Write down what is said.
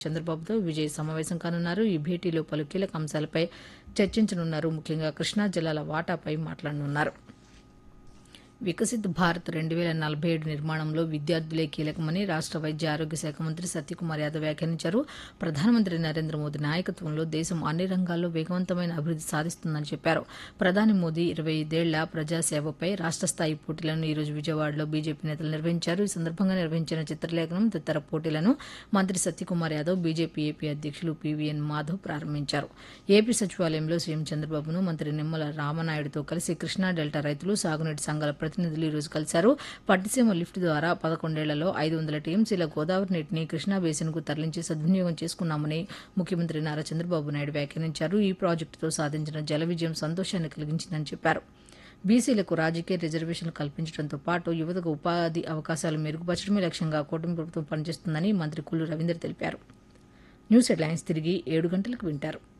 చంద్రబాబుతో విజయ్ సమావేశం కానున్నారు ఈ భేటీలో పలు కీలక అంశాలపై చర్చించనున్నారు ముఖ్యంగా కృష్ణా జిల్లాల వాటాపై మాట్లాడనున్నారు వికసిత్ భారత్ రెండు వేల నలభై ఏడు నిర్మాణంలో విద్యార్థులే కీలకమని రాష్ట్ర వైద్య ఆరోగ్య శాఖ మంత్రి సత్యకుమార్ యాదవ్ వ్యాఖ్యానించారు ప్రధానమంత్రి నరేంద్ర మోదీ నాయకత్వంలో దేశం అన్ని రంగాల్లో వేగవంతమైన అభివృద్ది సాధిస్తుందని చెప్పారు ప్రధాని మోదీ ఇరవై ఐదేళ్ల ప్రజాసేవపై రాష్ట్ర స్థాయి పోటీలను ఈ రోజు విజయవాడలో బీజేపీ నేతలు నిర్వహించారు ఈ సందర్భంగా నిర్వహించిన చిత్రలేఖనం తదితర పోటీలను మంత్రి సత్యకుమార్ యాదవ్ బీజేపీ ఏపీ అధ్యక్షులు పీవీఎన్ మాధవ్ ప్రారంభించారు ఏపీ సచివాలయంలో సీఎం చంద్రబాబును మంత్రి నిమ్మల రామనాయుడుతో కలిసి కృష్ణా డెల్టా రైతులు సాగునీటి సంఘాల ప్రతినిధులు ఈ రోజు కలిశారు పట్టిసీమ లిఫ్ట్ ద్వారా పదకొండేళ్లలో ఐదు వందల టీఎంసీల గోదావరి నీటిని కృష్ణా బేసిన్కు తరలించి సద్వినియోగం చేసుకున్నామని ముఖ్యమంత్రి నారా చంద్రబాబు నాయుడు వ్యాఖ్యానించారు ఈ ప్రాజెక్టుతో సాధించిన జల విజయం సంతోషాన్ని కలిగించిందని చెప్పారు బీసీలకు రాజకీయ రిజర్వేషన్లు కల్పించడంతో పాటు యువతకు ఉపాధి అవకాశాలు మెరుగుపరచడమే లక్ష్యంగా కూటమి ప్రభుత్వం పనిచేస్తుందని మంత్రి కుల్లు రవీందర్ తెలిపారు న్యూస్ హెడ్లైన్స్ తిరిగి ఏడు గంటలకు వింటారు